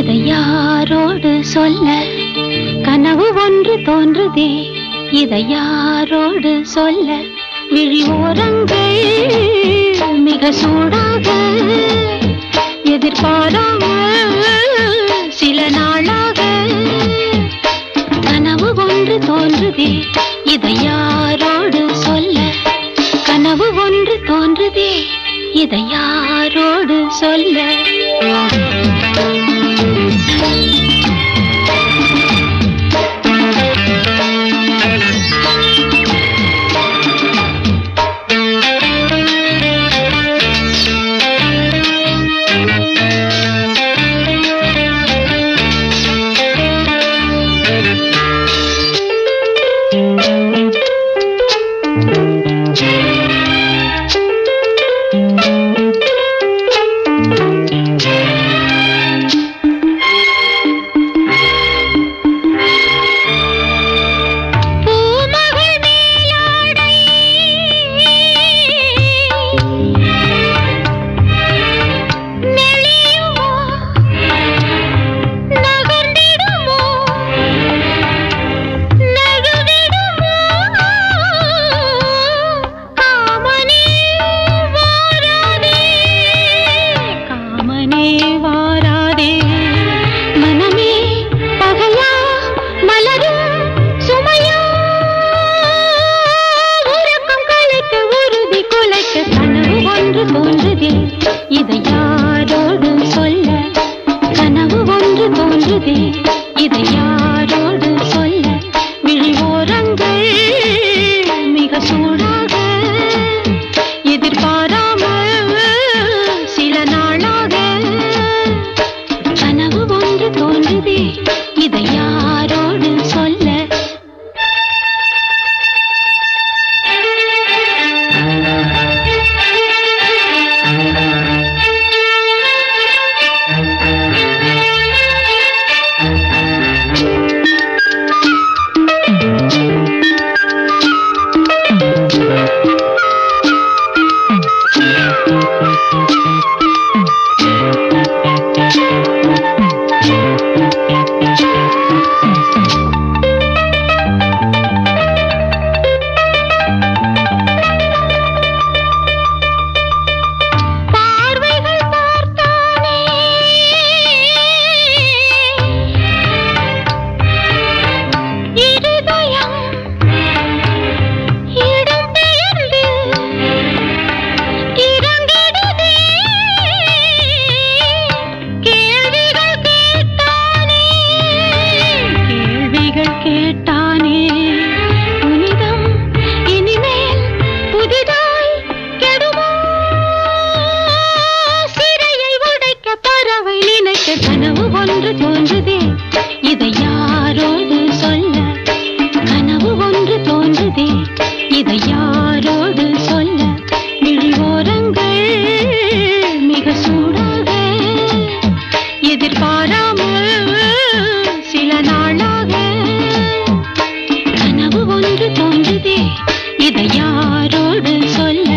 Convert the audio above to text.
இதை யாரோடு சொல்ல கனவு ஒன்று தோன்றுதே இதை யாரோடு சொல்ல விழி ஓரங்கள் மிக சூடாக எதிர்பாராமல் சில நாளாக கனவு ஒன்று தோன்றுதே இதை யாரோடு சொல்ல கனவு ஒன்று தோன்றுதே இதை யாரோடு சொல்ல பூமகள் மேலாடை நெளியுமோ நகர்ந்திடுமோ நழுவிடுமோ காமனே வாராதே காமனே வாராதே மனமே பகையா மலரும் சுமையா உறக்கம் கலைக்க உறுதி குலைக்க கனவு ஒன்று தோன்றுதே இதை யாரோடு சொல்ல கனவு ஒன்று தோன்றுதே இதை யாரோடு சொல்ல விழி ஓரங்கள் மிக சூடாக எதிர்பாராமல் சில நாளாக கனவு ஒன்று தோன்றுதே இதை யாரோடு சொல்ல பார்வைகள் பார்த்தானே இருதயம் இடம் பெயர்ந்து இறங்கிடுதே கேள்விகள் கேட்டானே கேள்விகள் கேட்டானே புனிதம் இனிமேல் புதிதாய் கெடுமோ சிறையை உடைக்க பறவை நினைக்க கனவு ஒன்று தோன்றுதே இதை யாரோடு சொல்ல கனவு ஒன்று தோன்றுதே இதை யாரோடு சொல்ல விழி ஓரங்கள் மிக சூடாக எதிர்பாராமல் சில நாளாக கனவு ஒன்று தோன்றுதே இதை யாரோடு சொல்ல